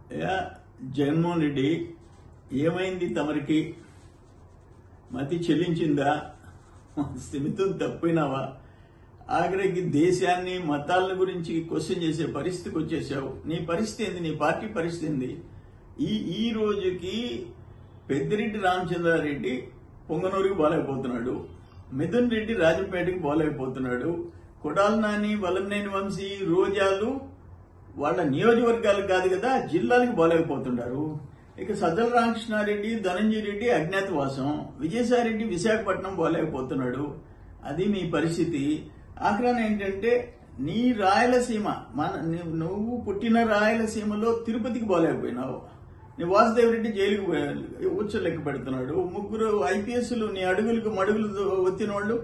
yeah, Jaganmohan Reddy ఏమైంది తమరికి మతి చెల్లించిందా స్థిమితం తప్పినావా ఆఖరికి దేశాన్ని మతాల గురించి క్వశ్చన్ చేసే పరిస్థితికి వచ్చేసావు నీ పరిస్థితి ఏంది నీ పార్టీ పరిస్థితి ఏంది ఈ ఈ రోజుకి పెద్దిరెడ్డి రామచంద్రారెడ్డి పొంగనూరుకి పోలేకపోతున్నాడు మిథున్ రెడ్డి రాజంపేటకి పోలేకపోతున్నాడు కొడాలి నాని వలంనేని వంశీ రోజాలు వాళ్ళ నియోజకవర్గాలకు కాదు కదా జిల్లాలకు పోలేకపోతున్నారు ఇక సజ్జల రామకృష్ణారెడ్డి ధనంజయ రెడ్డి అజ్ఞాతవాసం విజయసాయిరెడ్డి విశాఖపట్నం పోలేకపోతున్నాడు అది మీ పరిస్థితి ఆఖరాన ఏంటంటే నీ రాయలసీమ మన నీ- నువ్వు పుట్టిన రాయలసీమలో తిరుపతికి పోలేకపోయినావు నీ వాసుదేవ్ రెడ్డి జైలుకు పోయాడు ఉచ్చ లెక్క పెడుతున్నాడు ముగ్గురు ఐపీఎస్లు నీ అడుగులకు మడుగులు వచ్చిన వాళ్ళు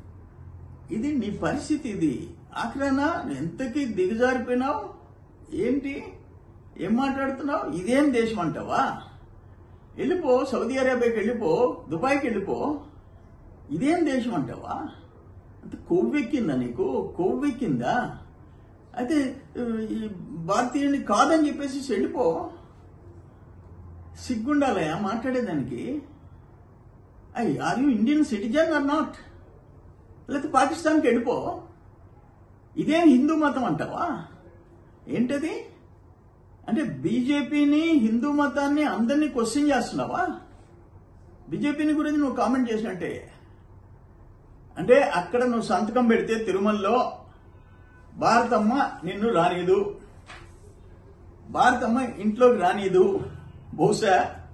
ఇది నీ పరిస్థితి ఇది ఆఖరాన ఎంతకి దిగజారిపోయినావు ఏంటి ఏం మాట్లాడుతున్నావు ఇదేం దేశం అంటావా వెళ్ళిపో సౌదీ అరేబియాకి వెళ్ళిపో దుబాయ్కి వెళ్ళిపో ఇదేం దేశం అంటావా అంత కొవ్వెక్కిందా నీకు కొవ్వెక్కిందా అయితే ఈ భారతీయుని కాదని చెప్పేసి వెళ్ళిపో సిగ్గుండాలయా మాట్లాడేదానికి I are you Indian citizen or not లేకపోతే పాకిస్తాన్కి వెళ్ళిపో ఇదేం హిందూ మతం అంటావా ఏంటది అంటే బీజేపీని హిందూ మతాన్ని అందరినీ క్వశ్చన్ చేస్తున్నావా బీజేపీని గురించి నువ్వు కామెంట్ చేసినట్టే అంటే అక్కడ నువ్వు సంతకం పెడితే తిరుమలలో భారతమ్మ నిన్ను రానిదు భారతమ్మ ఇంట్లోకి రానిదు బహుశా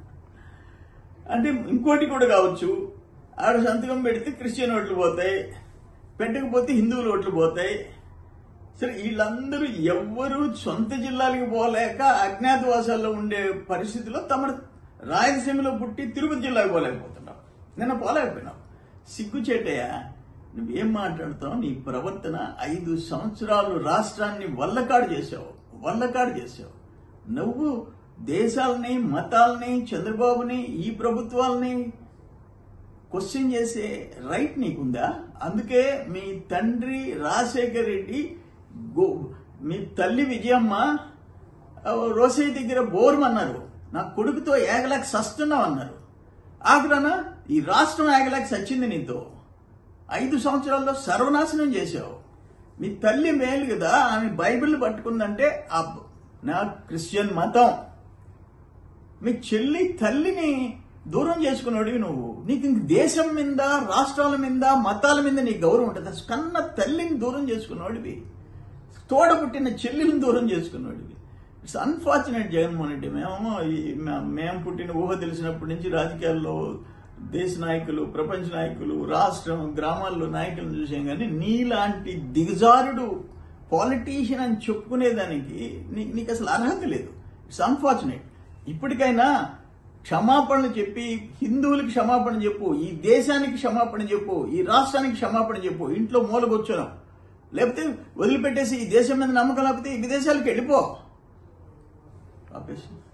అంటే ఇంకోటి కూడా కావచ్చు ఆడ సంతకం పెడితే క్రిస్టియన్ ఓట్లు పోతాయి పెట్టకపోతే హిందువుల ఓట్లు పోతాయి సరే వీళ్ళందరూ ఎవ్వరూ సొంత జిల్లాలకు పోలేక అజ్ఞాతవాసాల్లో ఉండే పరిస్థితిలో తమ రాయలసీమలో పుట్టి తిరుపతి జిల్లాకు పోలేకపోతున్నావు నిన్న పోలేకపోయినావు సిగ్గుచేటయ్యా నువ్వేం మాట్లాడుతావు నీ ప్రవర్తన ఐదు సంవత్సరాలు రాష్ట్రాన్ని వల్లకాడు చేసావు వల్లకాడు చేసావు నువ్వు దేశాలని మతాలని చంద్రబాబుని ఈ ప్రభుత్వాలని క్వశ్చన్ చేసే రైట్ నీకుందా అందుకే మీ తండ్రి రాజశేఖర్ రెడ్డి గో మీ తల్లి విజయమ్మ ఆ, రోసయ్య దగ్గర బోర్మన్నారు నా కొడుకుతో ఏగలేక సస్తున్నావు అన్నారు ఆఖరాన ఈ రాష్ట్రం ఏగలేక సచ్చింది నీతో ఐదు సంవత్సరాల్లో సర్వనాశనం చేశావు మీ తల్లి మేలు కదా ఆమె బైబిల్ పట్టుకుందంటే ఆ నా క్రిస్టియన్ మతం మీ చెల్లి తల్లిని దూరం చేసుకున్నాడు నువ్వు నీకు ఇంక దేశం మీద రాష్ట్రాల మీద మతాల మీద నీకు గౌరవం ఉంటుంది అసలు కన్న తల్లిని దూరం చేసుకున్నాడివి తోడ పుట్టిన చెల్లిని దూరం చేసుకున్నాడివి ఇట్స్ అన్ఫార్చునేట్ జగన్మోహన్ రెడ్డి మేము ఈ- మే- మేము పుట్టిన ఊహ తెలిసినప్పటి నుంచి రాజకీయాల్లో దేశ నాయకులు ప్రపంచ నాయకులు రాష్ట్రం గ్రామాల్లో నాయకులను చూసాం కానీ నీలాంటి దిగజారుడు పాలిటీషియన్ అని చెప్పుకునేదానికి నీ- నీకు అసలు అర్హత లేదు ఇట్స్ అన్ఫార్చునేట్ ఇప్పటికైనా క్షమాపణలు చెప్పి హిందువులకి క్షమాపణ చెప్పు ఈ దేశానికి క్షమాపణ చెప్పు ఈ రాష్ట్రానికి క్షమాపణ చెప్పు ఇంట్లో మూలకొచ్చాను లేకపోతే వదిలిపెట్టేసి ఈ దేశం మీద నమ్మకం లేకపోతే ఈ విదేశాలకు వెళ్ళిపో ఆపేసి